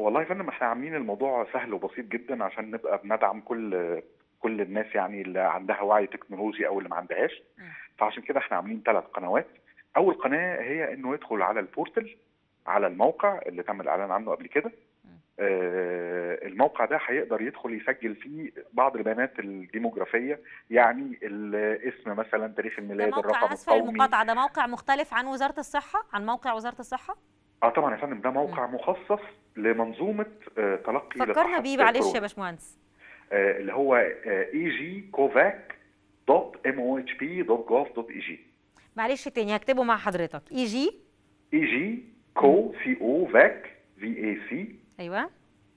والله يا فندم احنا عاملين الموضوع سهل وبسيط جدا عشان نبقى بندعم كل كل الناس يعني اللي عندها وعي تكنولوجي او اللي ما عندهاش مم. فعشان كده احنا عاملين ثلاث قنوات اول قناه هي انه يدخل على البورتل على الموقع اللي تم الاعلان عنه قبل كده مم. آه الموقع ده هيقدر يدخل يسجل فيه بعض البيانات الديموغرافيه يعني الاسم مثلا تاريخ ده الميلاد موقع الرقم اسفل القومي المقاطعه ده موقع مختلف عن وزاره الصحه عن موقع وزاره الصحه اه طبعا يا فندم ده موقع مخصص لمنظومه آه تلقي فكرنا لصحة بيه معلش كورونا. يا باشمهندس آه، اللي هو اي جي كوفاك دوت ام او اتش بي دوت جوف دوت اي جي معلش تاني هكتبه مع حضرتك اي جي اي جي كو سي او فاك في اي سي ايوه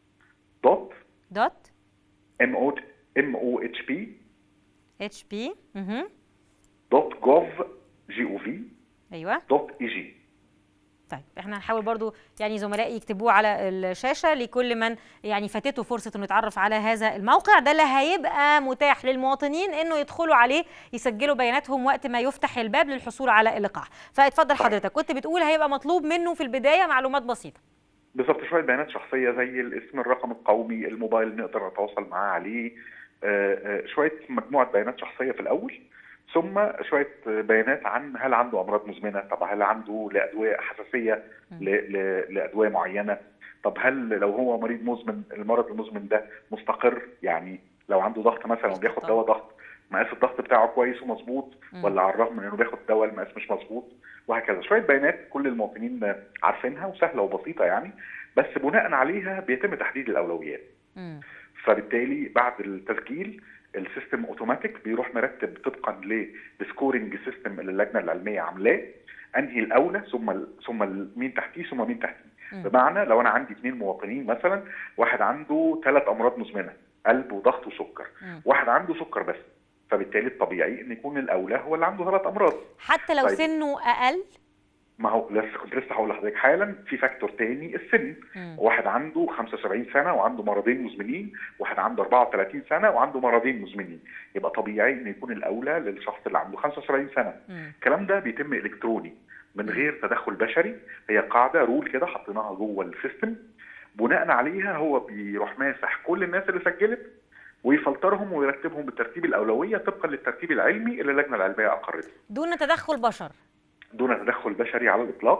دوت دوت ام او ام او اتش بي اتش بي اها دوت جوف جي او في ايوه دوت اي جي طيب احنا هنحاول برضو يعني زملائي يكتبوه على الشاشه لكل من يعني فاتته فرصه انه يتعرف على هذا الموقع ده اللي هيبقى متاح للمواطنين انه يدخلوا عليه يسجلوا بياناتهم وقت ما يفتح الباب للحصول على اللقاح فاتفضل حضرتك كنت بتقول هيبقى مطلوب منه في البدايه معلومات بسيطه بالظبط شويه بيانات شخصيه زي الاسم الرقم القومي الموبايل نقدر نتواصل معاه عليه آه، آه، شويه مجموعه بيانات شخصيه في الاول ثم شويه بيانات عن هل عنده امراض مزمنه طب هل عنده لادويه حساسيه ل- ل- لادويه معينه طب هل لو هو مريض مزمن المرض المزمن ده مستقر يعني لو عنده ضغط مثلا وبياخد مستقر. دواء ضغط مقاس الضغط بتاعه كويس ومظبوط مم. ولا على الرغم من انه بياخد دواء المقاس مش مظبوط وهكذا شويه بيانات كل المواطنين عارفينها وسهله وبسيطه يعني بس بناء عليها بيتم تحديد الاولويات مم. فبالتالي بعد التسجيل السيستم اوتوماتيك بيروح مرتب طبقا للسكورنج سيستم اللي اللجنه العلميه عاملاه انهي الاولى ثم ال- ثم ال- مين تحتيه ثم مين تحتيه مم. بمعنى لو انا عندي اثنين مواطنين مثلا واحد عنده ثلاث امراض مزمنه قلب وضغط وسكر مم. واحد عنده سكر بس فبالتالي الطبيعي ان يكون الاولى هو اللي عنده ثلاث امراض حتى لو طيب. سنه اقل ما هو لسه كنت لسه هقول لحضرتك حالا في فاكتور تاني السن مم. واحد عنده 75 سنه وعنده مرضين مزمنين واحد عنده 34 سنه وعنده مرضين مزمنين يبقى طبيعي ان يكون الاولى للشخص اللي عنده 75 سنه مم. الكلام ده بيتم الكتروني من غير تدخل بشري هي قاعده رول كده حطيناها جوه السيستم بناء عليها هو بيروح ماسح كل الناس اللي سجلت ويفلترهم ويرتبهم بالترتيب الاولويه طبقا للترتيب العلمي اللي اللجنه العلميه اقرته دون تدخل بشر دون تدخل بشري على الاطلاق